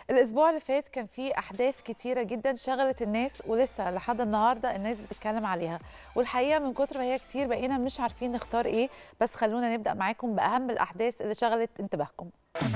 الاسبوع اللي فات كان فيه احداث كتيره جدا شغلت الناس ولسه لحد النهارده الناس بتتكلم عليها والحقيقه من كتر ما هي كتير بقينا مش عارفين نختار ايه بس خلونا نبدا معاكم باهم الاحداث اللي شغلت انتباهكم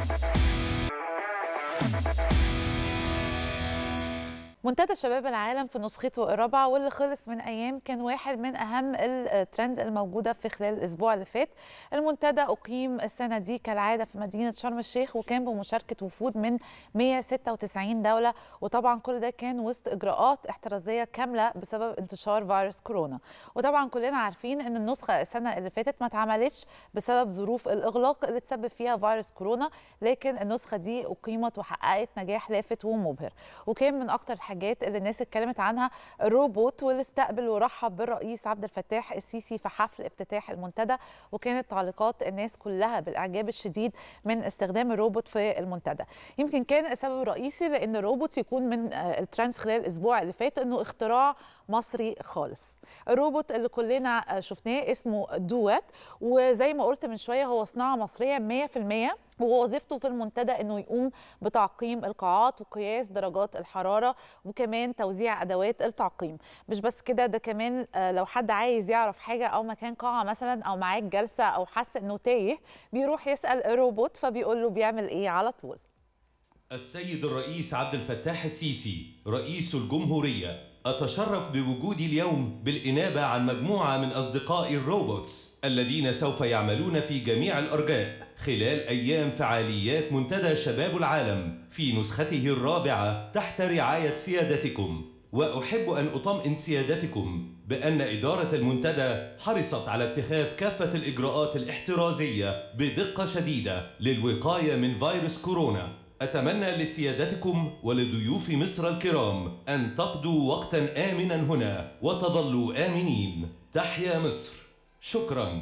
منتدى شباب العالم في نسخته الرابعه واللي خلص من ايام كان واحد من اهم الترندز الموجوده في خلال الاسبوع اللي فات المنتدى اقيم السنه دي كالعاده في مدينه شرم الشيخ وكان بمشاركه وفود من 196 دوله وطبعا كل ده كان وسط اجراءات احترازيه كامله بسبب انتشار فيروس كورونا وطبعا كلنا عارفين ان النسخه السنه اللي فاتت ما اتعملتش بسبب ظروف الاغلاق اللي تسبب فيها فيروس كورونا لكن النسخه دي اقيمت وحققت نجاح لافت ومبهر وكان من اكتر الحاجات اللي الناس اتكلمت عنها الروبوت واللي استقبل ورحب بالرئيس عبد الفتاح السيسي في حفل افتتاح المنتدى وكانت تعليقات الناس كلها بالاعجاب الشديد من استخدام الروبوت في المنتدى يمكن كان السبب الرئيسي لان الروبوت يكون من الترندز خلال الاسبوع اللي فات انه اختراع مصري خالص الروبوت اللي كلنا شفناه اسمه دوات وزي ما قلت من شويه هو صناعه مصريه 100% ووظيفته في المنتدى انه يقوم بتعقيم القاعات وقياس درجات الحراره وكمان توزيع ادوات التعقيم مش بس كده ده كمان لو حد عايز يعرف حاجه او مكان قاعه مثلا او معاك جلسه او حس انه تايه بيروح يسال الروبوت فبيقول له بيعمل ايه على طول السيد الرئيس عبد الفتاح السيسي رئيس الجمهوريه أتشرف بوجودي اليوم بالإنابة عن مجموعة من أصدقائي الروبوتس الذين سوف يعملون في جميع الأرجاء خلال أيام فعاليات منتدى شباب العالم في نسخته الرابعة تحت رعاية سيادتكم وأحب أن أطمئن سيادتكم بأن إدارة المنتدى حرصت على اتخاذ كافة الإجراءات الاحترازية بدقة شديدة للوقاية من فيروس كورونا أتمنى لسيادتكم ولضيوف مصر الكرام أن تقضوا وقتا آمنا هنا وتظلوا آمنين تحيا مصر شكرا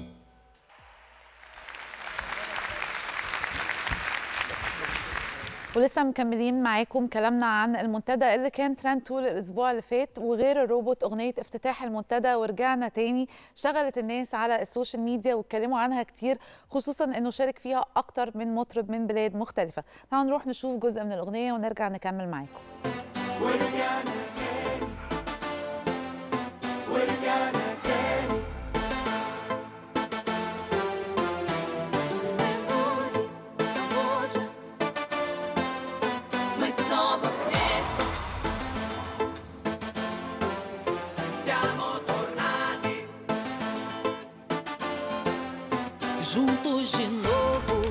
ولسه مكملين معاكم كلامنا عن المنتدى اللي كان ترند طول الاسبوع اللي فات وغير الروبوت اغنيه افتتاح المنتدى ورجعنا تاني شغلت الناس على السوشيال ميديا واتكلموا عنها كتير خصوصا انه شارك فيها اكتر من مطرب من بلاد مختلفه تعالوا نروح نشوف جزء من الاغنيه ونرجع نكمل معاكم ورجعنا تاني ورجعنا تاني juntos de novo.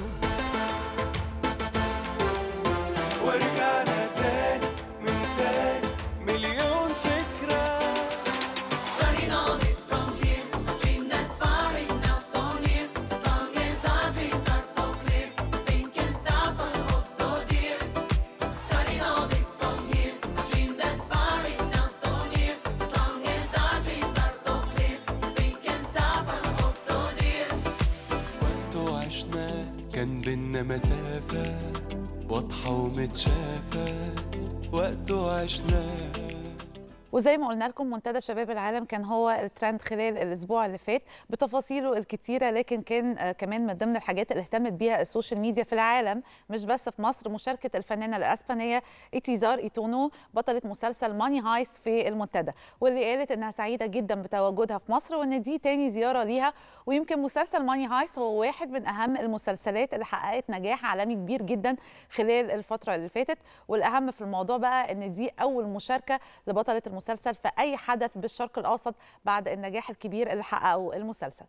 ورجعنا تاني من تاني مليون فكرة Starting all this from here, a dream that's far is now so near. As long as our dreams are so clear, nothing can stop our hope so dear. Starting all this from here, a dream that's far is now so near. As long as our dreams are so clear, nothing can stop our hope so dear. وقت عشنا كان بينا مسافة واضحة ومتشافة وقت عشنا وزي ما قلنا لكم منتدى شباب العالم كان هو الترند خلال الاسبوع اللي فات بتفاصيله الكتيره لكن كان آه كمان من ضمن الحاجات اللي اهتمت بيها السوشيال ميديا في العالم مش بس في مصر مشاركه الفنانه الاسبانيه ايتيزار ايتونو بطله مسلسل ماني هايست في المنتدى واللي قالت انها سعيده جدا بتواجدها في مصر وان دي تاني زياره ليها ويمكن مسلسل ماني هايست هو واحد من اهم المسلسلات اللي حققت نجاح عالمي كبير جدا خلال الفتره اللي فاتت والاهم في الموضوع بقى ان دي اول مشاركه لبطله المسلسل في اي حدث بالشرق الاوسط بعد النجاح الكبير اللي حققه المسلسل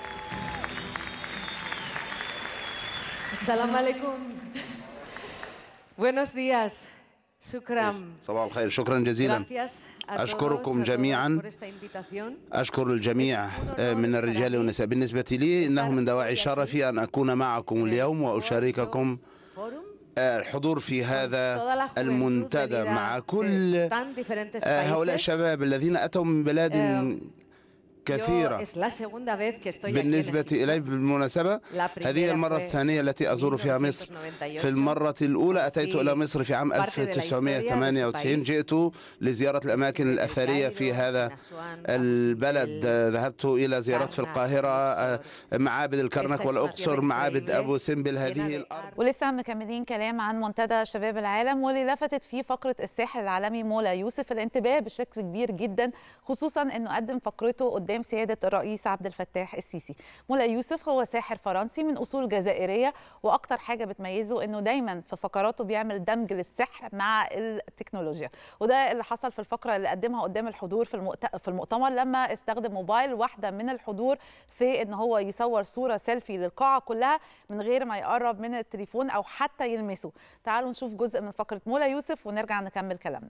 السلام عليكم Buenos días. شكرا صباح الخير شكرا جزيلا Gracias a أشكركم todos, a todas جميعاً. por esta invitación. أشكر الجميع آه، من الرجال والنساء بالنسبة لي إنه من دواعي شرفي أن أكون معكم اليوم وأشارككم Fórum. آه، الحضور في toda هذا la juventud المنتدى venida مع de كل tan diferentes آه، هؤلاء países. الشباب الذين أتوا من بلاد آه، كثيرة. Yo es la segunda vez que estoy aquí en بالنسبة Egipto. إلي بالمناسبة La primera هذه المرة fue الثانية التي أزور فيها مصر 1998. في المرة الأولى أتيت في إلى مصر في عام parte de la historia de este 1998 país. جئت لزيارة الأماكن في الأثرية في الكايرو، هذا en أسوان، البلد أبو ذهبت إلى زيارات في كرنك، القاهرة الأقصر. معابد الكرنك Esta es una والأقصر tierra معابد increíble, أبو سمبل llena هذه de الأرض ولسه مكملين كلام عن منتدى شباب العالم واللي لفتت فيه فقره الساحر العالمي مولا يوسف الانتباه بشكل كبير جدا خصوصا انه قدم فقرته قدام سياده الرئيس عبد الفتاح السيسي مولا يوسف هو ساحر فرنسي من اصول جزائريه واكتر حاجه بتميزه انه دايما في فقراته بيعمل دمج للسحر مع التكنولوجيا وده اللي حصل في الفقره اللي قدمها قدام الحضور في المؤت- في المؤتمر لما استخدم موبايل واحده من الحضور في ان هو يصور صوره سيلفي للقاعه كلها من غير ما يقرب من التليفون او حتى يلمسه تعالوا نشوف جزء من فقره مولا يوسف ونرجع نكمل كلامنا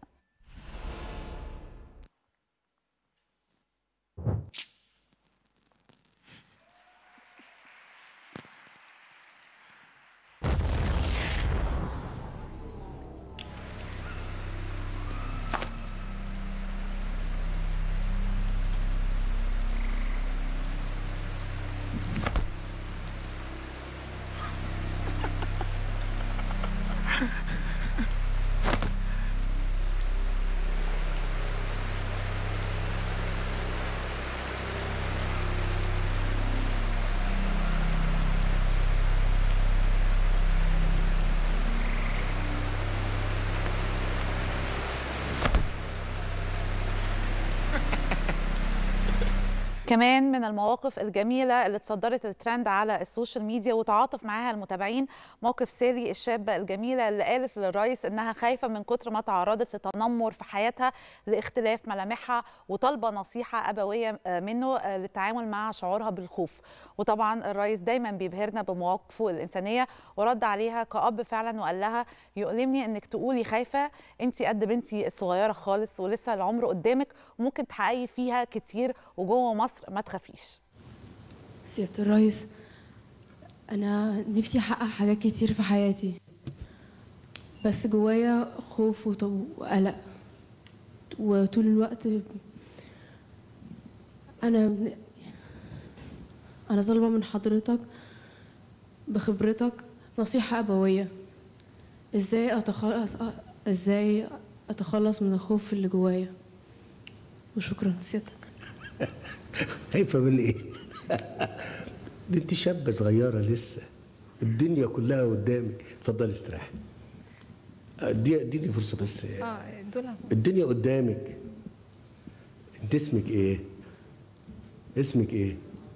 كمان من المواقف الجميلة اللي اتصدرت الترند على السوشيال ميديا وتعاطف معاها المتابعين موقف سالي الشابة الجميلة اللي قالت للرئيس إنها خايفة من كتر ما تعرضت لتنمر في حياتها لاختلاف ملامحها وطالبة نصيحة أبوية آه، منه آه، للتعامل مع شعورها بالخوف وطبعا الرئيس دايما بيبهرنا بمواقفه الإنسانية ورد عليها كأب فعلا وقال لها يؤلمني إنك تقولي خايفة أنت قد بنتي الصغيرة خالص ولسه العمر قدامك وممكن تحققي فيها كتير وجوه مصر ما تخافيش سيادة الرئيس أنا نفسي أحقق حاجات كتير في حياتي بس جوايا خوف وط- وقلق وطول الوقت أنا أنا طالبة من حضرتك بخبرتك نصيحة أبوية إزاي أتخلص إزاي أتخلص من الخوف اللي جوايا وشكرا سيادتك خايفة من ايه؟ دي انت شابة صغيرة لسه الدنيا كلها قدامك اتفضلي استريحي دي اديني فرصة بس اه دول الدنيا قدامك انت اسمك ايه؟ اسمك ايه؟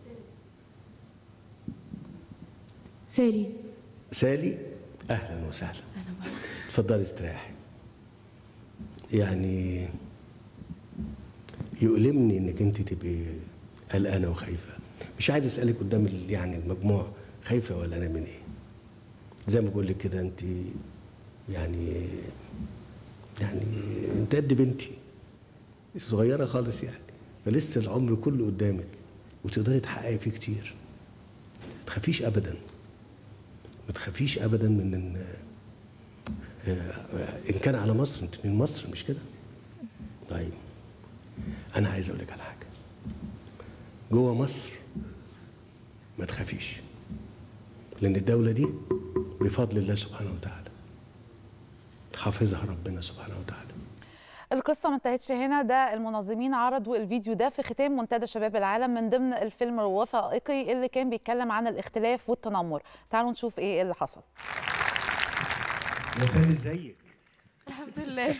سالي سالي اهلا وسهلا اتفضلي استريحي يعني يؤلمني انك انت تبقي قلقانه وخايفه مش عايز اسالك قدام ال- يعني المجموع خايفه ولا انا من ايه زي ما بقول لك كده انت يعني يعني انت قد بنتي صغيره خالص يعني فلسه العمر كله قدامك وتقدري تحققي فيه كتير ما تخافيش ابدا ما تخافيش ابدا من ان آه، ان كان على مصر انت من مصر مش كده طيب انا عايز اقول لك على حاجه جوه مصر ما تخافيش لان الدوله دي بفضل الله سبحانه وتعالى حافظها ربنا سبحانه وتعالى القصة ما انتهتش هنا ده المنظمين عرضوا الفيديو ده في ختام منتدى شباب العالم من ضمن الفيلم الوثائقي اللي كان بيتكلم عن الاختلاف والتنمر تعالوا نشوف ايه اللي حصل يا سالي ازيك الحمد لله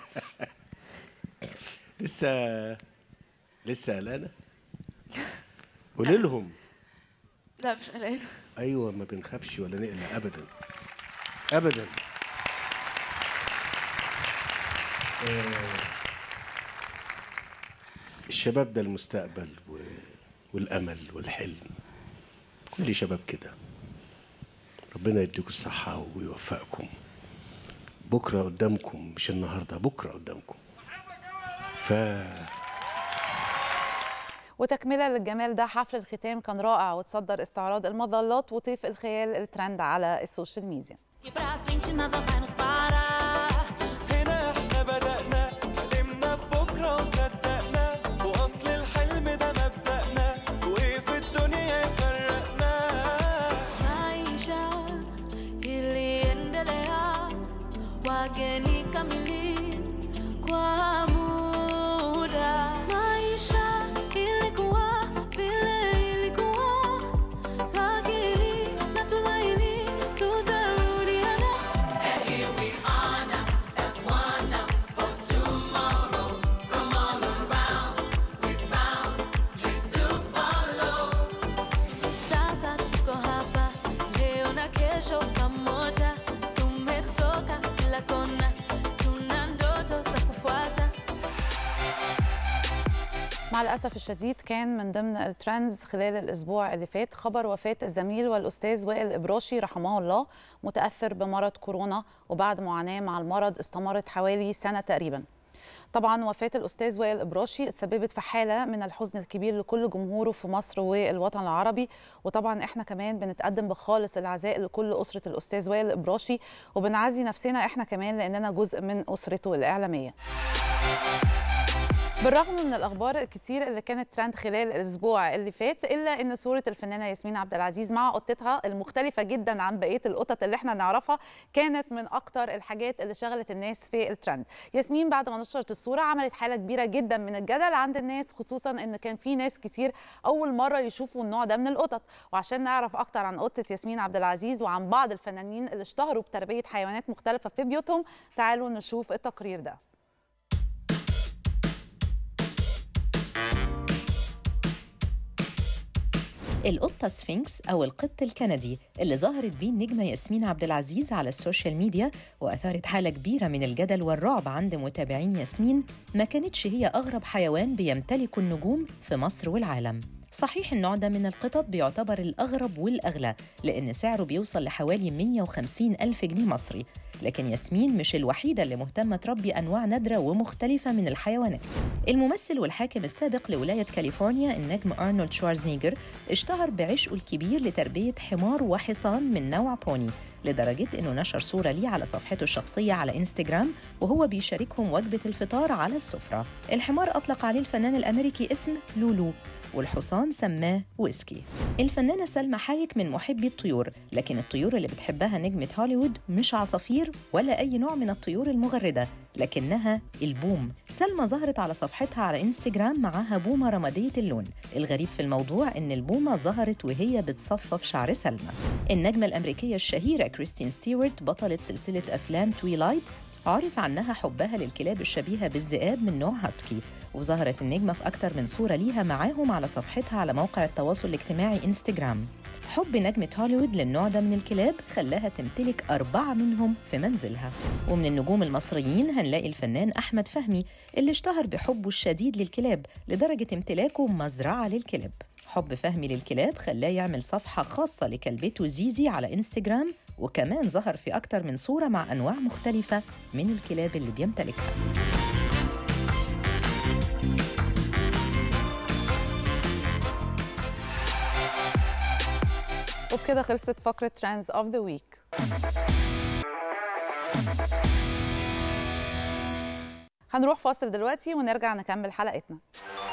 لسه لسه قلقانه قولي لهم لا مش قلقان ايوه ما بنخافش ولا نقلق ابدا ابدا آه، الشباب ده المستقبل و- والامل والحلم كل شباب كده ربنا يديكم الصحه ويوفقكم بكره قدامكم مش النهارده بكره قدامكم ف وتكملة للجمال ده حفل الختام كان رائع وتصدر استعراض المظلات وطيف الخيال الترند على السوشيال ميديا E pra frente nada vai nos parar. هنا احنا بدأنا حلمنا ببكرة وصدقنا وأصل الحلم ده مبدأ wageni kamili kwa muda. Maisha ilikuwa vile ilikuwa, lakini natumaini tutarudiana. And here we are now, as one now, for tomorrow. From all around, we found dreams to follow. Sasa tuko hapa leo na kesho pamoja, tumetoka kila kona, tuna ndoto za kufuata. مع الأسف الشديد كان من ضمن الترندز خلال الأسبوع اللي فات خبر وفاة الزميل والأستاذ وائل إبراشي رحمه الله متأثر بمرض كورونا وبعد معاناة مع المرض استمرت حوالي سنة تقريبا طبعا وفاة الأستاذ وائل إبراشي تسببت في حالة من الحزن الكبير لكل جمهوره في مصر والوطن العربي وطبعا احنا كمان بنتقدم بخالص العزاء لكل أسرة الأستاذ وائل إبراشي وبنعزي نفسنا احنا كمان لأننا جزء من أسرته الإعلامية بالرغم من الاخبار الكتير اللي كانت ترند خلال الاسبوع اللي فات الا ان صوره الفنانه ياسمين عبد العزيز مع قطتها المختلفه جدا عن بقيه القطط اللي احنا نعرفها كانت من اكتر الحاجات اللي شغلت الناس في الترند ياسمين بعد ما نشرت الصوره عملت حاله كبيره جدا من الجدل عند الناس خصوصا ان كان في ناس كتير اول مره يشوفوا النوع ده من القطط وعشان نعرف اكتر عن قطه ياسمين عبد العزيز وعن بعض الفنانين اللي اشتهروا بتربيه حيوانات مختلفه في بيوتهم تعالوا نشوف التقرير ده القطة سفينكس أو القط الكندي اللي ظهرت بيه النجمة ياسمين عبد العزيز على السوشيال ميديا وأثارت حالة كبيرة من الجدل والرعب عند متابعين ياسمين ما كانتش هي أغرب حيوان بيمتلكه النجوم في مصر والعالم صحيح النوع ده من القطط بيعتبر الأغرب والأغلى لأن سعره بيوصل لحوالي 150 ألف جنيه مصري لكن ياسمين مش الوحيدة اللي مهتمة تربي أنواع نادرة ومختلفة من الحيوانات الممثل والحاكم السابق لولاية كاليفورنيا النجم أرنولد شوارزنيجر اشتهر بعشقه الكبير لتربية حمار وحصان من نوع بوني لدرجة إنه نشر صورة ليه على صفحته الشخصية على إنستجرام وهو بيشاركهم وجبة الفطار على السفرة الحمار أطلق عليه الفنان الأمريكي اسم لولو والحصان سماه ويسكي الفنانة سلمى حايك من محبي الطيور لكن الطيور اللي بتحبها نجمة هوليوود مش عصافير ولا أي نوع من الطيور المغردة لكنها البوم سلمى ظهرت على صفحتها على انستجرام معاها بومة رمادية اللون الغريب في الموضوع إن البومة ظهرت وهي بتصفف شعر سلمى النجمة الأمريكية الشهيرة كريستين ستيوارت بطلة سلسلة أفلام تويلايت عرف عنها حبها للكلاب الشبيهة بالذئاب من نوع هاسكي وظهرت النجمة في أكتر من صورة ليها معاهم على صفحتها على موقع التواصل الاجتماعي انستجرام حب نجمة هوليوود للنوع ده من الكلاب خلاها تمتلك أربعة منهم في منزلها ومن النجوم المصريين هنلاقي الفنان أحمد فهمي اللي اشتهر بحبه الشديد للكلاب لدرجة امتلاكه مزرعة للكلاب حب فهمي للكلاب خلاه يعمل صفحة خاصة لكلبته زيزي على انستجرام وكمان ظهر في أكتر من صورة مع أنواع مختلفة من الكلاب اللي بيمتلكها وبكده خلصت فقرة ترندز اوف ذا ويك هنروح فاصل دلوقتي ونرجع نكمل حلقتنا